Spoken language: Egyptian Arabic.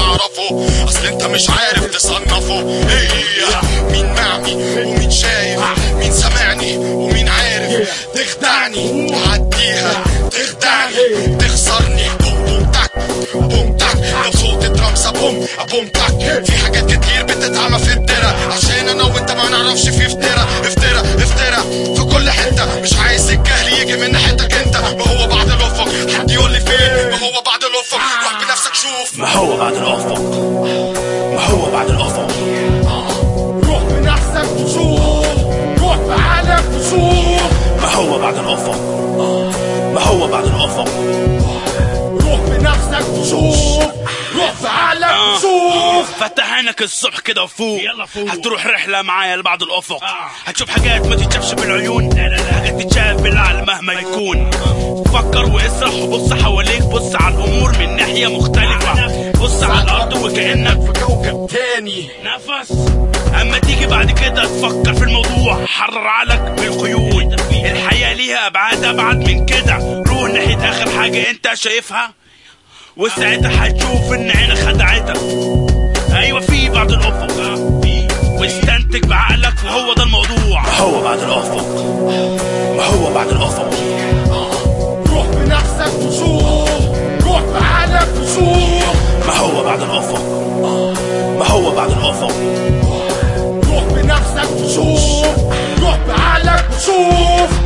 تعرفه اصل انت مش عارف تصنفه هي مين معمي ومين شايف مين سامعني ومين عارف تخدعني تعديها تخدعني تخسرني بوم بوم تك بوم تك لو صوت الدرامسة بوم بوم تك في حاجات كتير بتتعمى في الدرة عشان انا وانت ما نعرفش في افترا افترا افترا في كل حتة مش عايز الجهل يجي من ناحيتك انت ما هو بعد الافق حد يقول لي فين ما هو بعد الافق روح بنفسك شوف ما هو بعد الافق ما هو بعد الافق روح بنفسك وشوف روح بعقلك وشوف ما هو بعد الافق ما هو بعد الافق روح بنفسك وشوف روح بعقلك وشوف فتح عينك الصبح كده وفوق يلا فوق. هتروح رحلة معايا لبعض الأفق هتشوف حاجات ما تتشافش بالعيون لا لا لا حاجات تتشاف بالعقل مهما يكون فكر واسرح وبص حواليك بص على الأمور من ناحية مختلفة بص على الأرض وكأنك في كوكب تاني نفس اما تيجي بعد كده تفكر في الموضوع حرر عقلك من القيود الحياة ليها ابعاد ابعد من كده روح ناحية اخر حاجة انت شايفها وساعتها هتشوف ان عينك خدعتك ايوه في بعض الافق واستنتج بعقلك وهو ده الموضوع ما هو بعد الافق ما هو بعد الافق روح بنفسك وشوف روح بعقلك وشوف ما هو بعد الافق ما هو بعد الافق روح بنفسك وشوف روح بعقلك وشوف